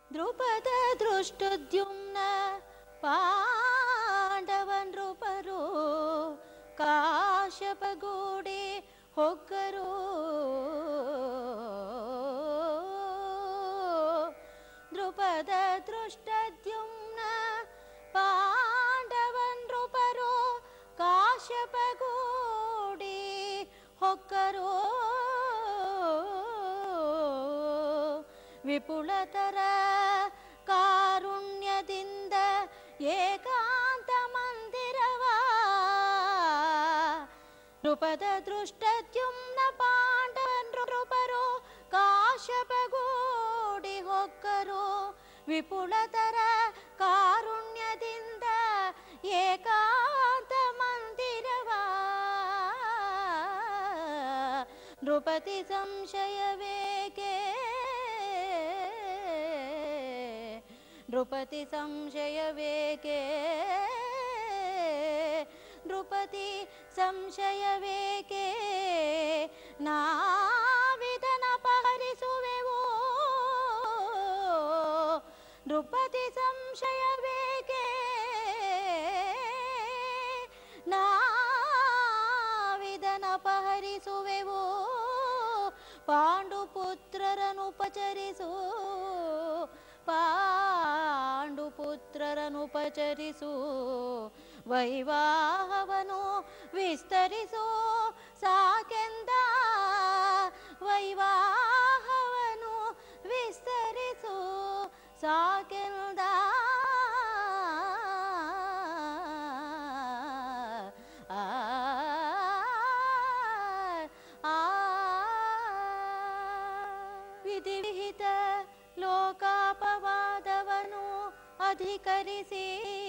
ದೃಪದ ದೃಷ್ಟದ್ಯುಮ್ನ ಪಾಂಡವ ನೃಪರು ಕಾಶಪಗೂಡಿ ಹೊಕ್ಕರು ದೃಪದ ದೃಷ್ಟದ್ಯುಮ್ನ ಪಾಂಡವ ನೃಪರು ಕಾಶಪಗೂಡಿ ಹೊಕ್ಕರು ವಿಪುಳತರ ಕಾರುಣ್ಯದಿಂದ ಏಕಾಂತ ಮಂದಿರವ ನೃಪದ ದೃಷ್ಟದ್ಯುಮ್ನ ಪಾಂಡವ ನೃಪರು ಕಾಶಪಗೂಡಿ ಹೊಕ್ಕರು ವಿಪುಳತರ ಕಾರುಣ್ಯದಿಂದ ಏಕಾಂತ ಮಂದಿರವ ನೃಪತಿ ಸಂಶಯವೇಕೆ ನೃಪತಿ ಸಂಶಯವೇಕೆ ನೃಪತಿ ಸಂಶಯವೇಕೆ ನಾವಿದನ ಪಹರಿಸುವೆವೋ ನೃಪತಿ ಸಂಶಯವೇಕೆ ನಾವಿದನ ಪಹರಿಸುವೆವೋ ಪಾಂಡುಪುತ್ರರನು ಉಪಚರಿಸು ಪಾಂಡುಪುತ್ರರನು ಉಪಚರಿಸು ವೈವಾಹವನು ವಿಸ್ತರಿಸು ಸಾಕೆಂದ ವೈವಾಹವನು ವಿಸ್ತರಿಸು ಸಾಕೆಂದ ಆ ಆ ವಿಧಿವಿಹಿತ ಲೋಕಾಪವಾದವನು ಅಧಿಕರಿಸಿ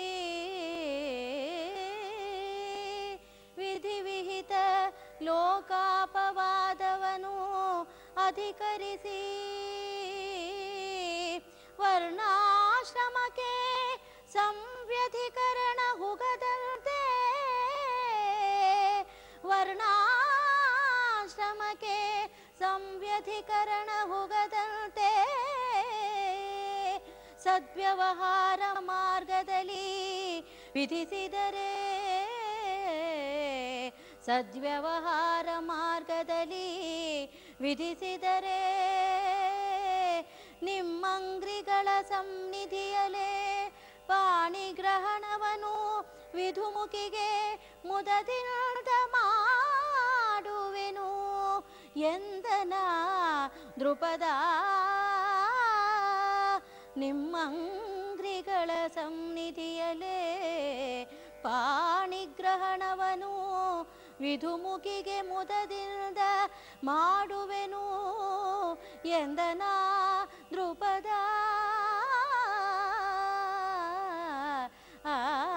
ವಿಧಿವಿಹಿತ ಲೋಕಾಪವಾದವನು ಅಧಿಕರಿಸಿ ವರ್ಣಾಶ್ರಮಕ್ಕೆ ಸಂವ್ಯಧಿಕರಣ ಹುಗದಂತೆ ವರ್ಣಾಶ್ರಮಕ್ಕೆ ಸಂವ್ಯಧಿಕರಣ ಹುಗದಂತೆ ಸದ್ವ್ಯವಹಾರ ಮಾರ್ಗದಲ್ಲಿ ವಿಧಿಸಿದರೆ ಸದ್ವ್ಯವಹಾರ ಮಾರ್ಗದಲ್ಲಿ ವಿಧಿಸಿದರೆ ನಿಮ್ಮಂಗ್ರಿಗಳ ಸನ್ನಿಧಿಯಲೇ ಪಾಣಿಗ್ರಹಣವನು ವಿಧುಮುಖಿಗೆ ಮುದದಿಂದ ಮಾಡುವೆನು ಎಂದನ ದೃಪದ ನಿಮ್ಮಂಗ್ರಿಗಳ ಸನ್ನಿಧಿಯಲೇ ಪಾಣಿಗ್ರಹಣವನು ವಿಧುಮುಖಿಗೆ ಮುದದಿಂದ ಮಾಡುವೆನು ಎಂದನ ದೃಪದ ಆ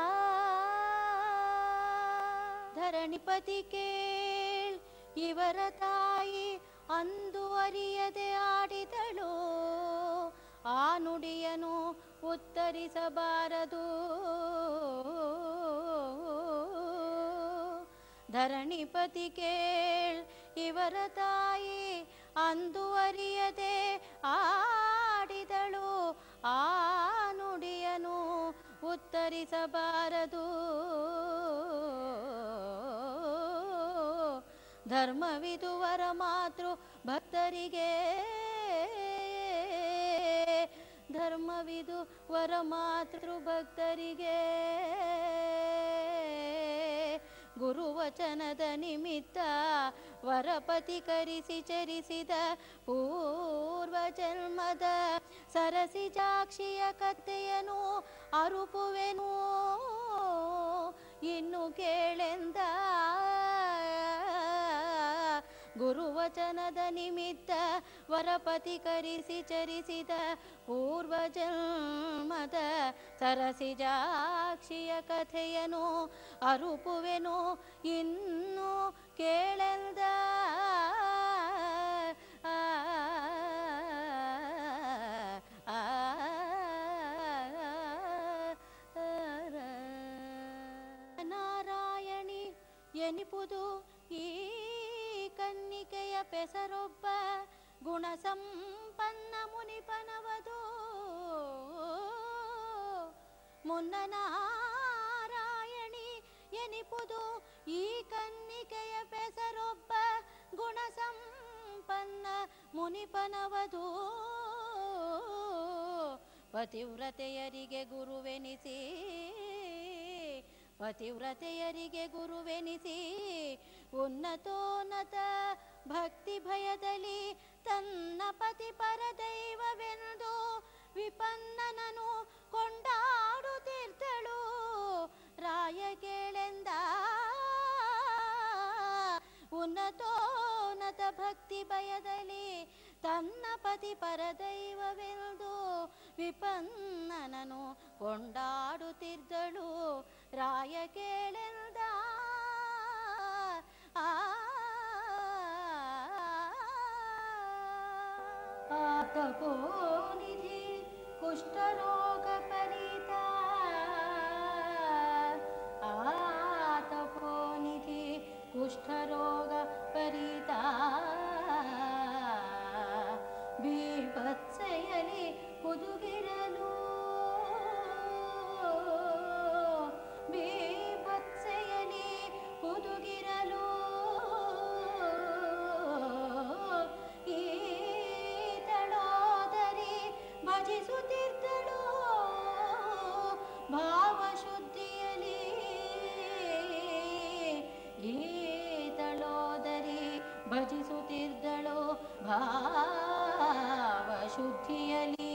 ಧರಣಿಪತಿ ಕೇಳ್ ಇವರ ತಾಯಿ ಅಂದು ಅರಿಯದೆ ಆಡಿದಳು ಆ ನುಡಿಯನು ಉತ್ತರಿಸಬಾರದು ಧರಣಿಪತಿ ಕೇಳ್ ಇವರ ತಾಯಿ ಅಂದು ಅರಿಯದೆ ಆಡಿದಳು ಆ ನುಡಿಯನು ಉತ್ತರಿಸಬಾರದು ಧರ್ಮವಿದು ವರ ಮಾತೃ ಭಕ್ತರಿಗೆ ಧರ್ಮವಿದು ವರ ಮಾತೃ ಭಕ್ತರಿಗೆ ಗುರುವಚನದ ನಿಮಿತ್ತ ವರಪತಿ ಕರಿಸಿ ಚರಿಸಿದ ಪೂರ್ವ ಜನ್ಮದ ಸರಸಿಜಾಕ್ಷಿಯ ಕಥೆಯನು ಅರುಪುವೆನು ಇನ್ನು ಕೇಳೆಂದ ಗುರುವಚನದ ನಿಮಿತ್ತ ವರಪತಿ ಕರಿಸಿ ಚರಿಸಿದ ಪೂರ್ವ ಜನ್ಮದ ಸರಸಿಜಾಕ್ಷಿಯ ಕಥೆಯನು ಅರುಪುವೆನು ಇನ್ನು ಕೇಳೆಂದ ಆ, ಆ, ನಾರಾಯಣಿ ಎನಿಪುದು ಈ ಕನ್ನಿಕೆಯ ಪೆಸರೊಬ್ಬ ಗುಣ ಸಂಪನ್ನ ಮುನಿಪನವದು ಪೊನ್ನ ನಾರಾಯಣಿ ಎನಿಪುದು ಈ ಕನ್ನಿಕೆಯ ಪೆಸರೊಬ್ಬ ಗುಣ ಸಂಪನ್ನ ಮುನಿಪನವದು ಪತಿವ್ರತೆಯರಿಗೆ ಗುರುವೆನಿಸಿ ಪತಿವ್ರತೆಯರಿಗೆ ಗುರುವೆನಿಸಿ ಉನ್ನತೋನ್ನತ ಭಕ್ತಿ ಭಯದಲ್ಲಿ ತನ್ನ ಪತಿ ಪರದೈವವೆಂದು ವಿಪನ್ನನನು ಕೊಂಡಾಡುತ್ತಿರ್ತಳು ರಾಯ ಕೇಳೆಂದ ಉನ್ನತೋನ್ನತ ಭಕ್ತಿ ಭಯದಲ್ಲಿ ತನ್ನ ಪತಿ ಪರದೈವವೆಂದು ವಿಪನ್ನನನು ಕೊಂಡಾಡುತ್ತಿದ್ದಳು ರಾಯ ಕೇಳೆಂದ ಆ ತಪೋನಿಧಿ ಕುಷ್ಠರೋಗ ಪರಿತ ಆ ತಪೋನಿಧಿ ಕುಷ್ಠರೋಗ ಪರಿತ ಬೀಭತ್ಸೆಯಲಿ ಹುದುಗಿರಲು ಬೀಭತ್ಸೆಯಲಿ ಹುದುಗಿರಲು ಈತಳೋದರಿ ಭಜಿಸುತ್ತಿದ್ದಳು ಭಾವಶುದ್ಧಿಯಲಿ ಈತಳೋದರಿ ಭಜಿಸುತ್ತಿದ್ದಳು ಭಾವಶುದ್ಧಿಯಲಿ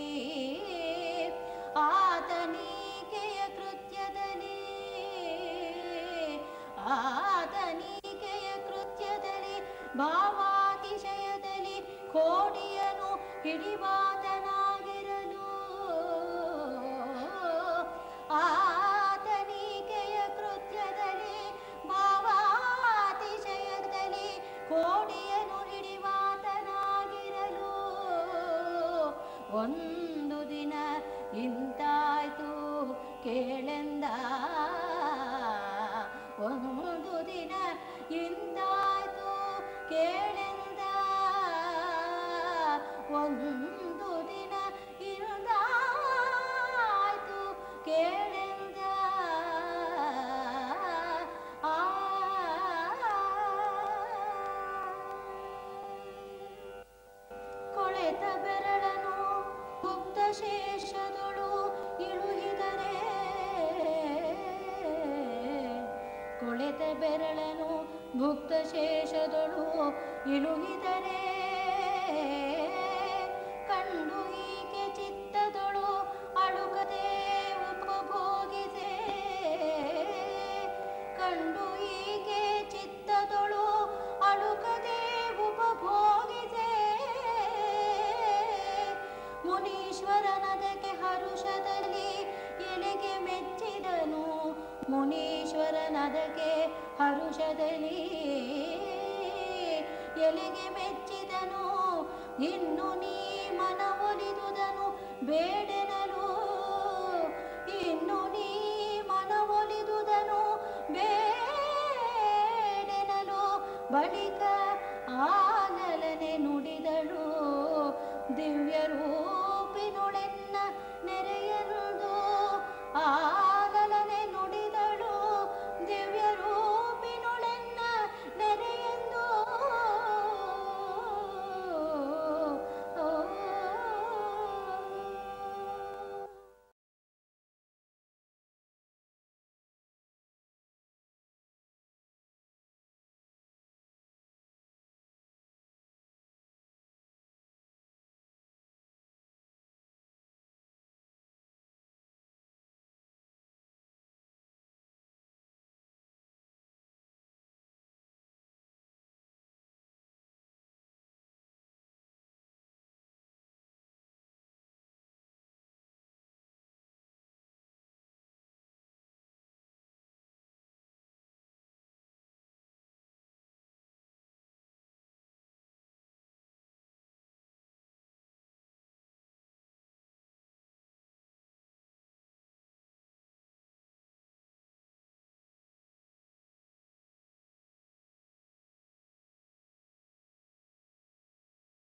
ಆತನಿಕೆಯ ಕೃತ್ಯದಲ್ಲಿ ಆತನಿಕೆಯ ಕೃತ್ಯದಲ್ಲಿ ಭಾವಾತಿಶಯದಲ್ಲಿ ಕೋಡಿಯನು ಹಿಡಿವಾದನಾಗಿರಲು ಆತನಿಕೆಯ ಕೃತ್ಯದಲ್ಲಿ ಭಾವಾತಿಶಯದಲ್ಲಿ ಕೋಡಿಯನು ಹಿಡಿವಾತನಾಗಿರಲು ಒಂದು ದಿನ ಇಂತಾಯ್ತು ಕೇಳೆಂದ ಒಂದು ದಿನ ಇಂತಾಯ್ತು ಕೇಳೆಂದ ಒಂದು ದಿನ ಇರುದಾಯ್ತು ಕೇಳೆಂದ ಆ ಕೊಳೆತ ಬೆರಳನು ಗುಪ್ತ ಶೇಷದೊಳು ಇಳುಹಿದರೆ ಕೊಳೆತ ಬೆರಳನು ಭುಕ್ತ ಶೇಷದೊಳು ಇಳುಹಿದರೆ ಕಂಡು ಈಕೆ ಚಿತ್ತದೊಳು ಅಳುಕದೆ ಉಪಭೋಗಿಸೆ ಕಂಡು ಈಕೆ ಚಿತ್ತದೊಳು ಅಳುಕದೆ ಉಪಭೋಗಿಸೆ ಮುನೀಶ್ವರನದಕ್ಕೆ ಹರುಷದಲ್ಲಿ ಎಲೆಗೆ ಮೆಚ್ಚಿದನು ಮುನೀಶ್ವರನದಕ್ಕೆ ಹರುಷದಲ್ಲಿ ಎಲೆಗೆ ಮೆಚ್ಚಿದನು ಇನ್ನು ನೀ ಮನವೊಲಿದುದನು ಬೇಡೆನಲು ಇನ್ನು ನೀ ಮನವೊಲಿದುದನು ಬೇಡೆನಲು ಬಳಿಕ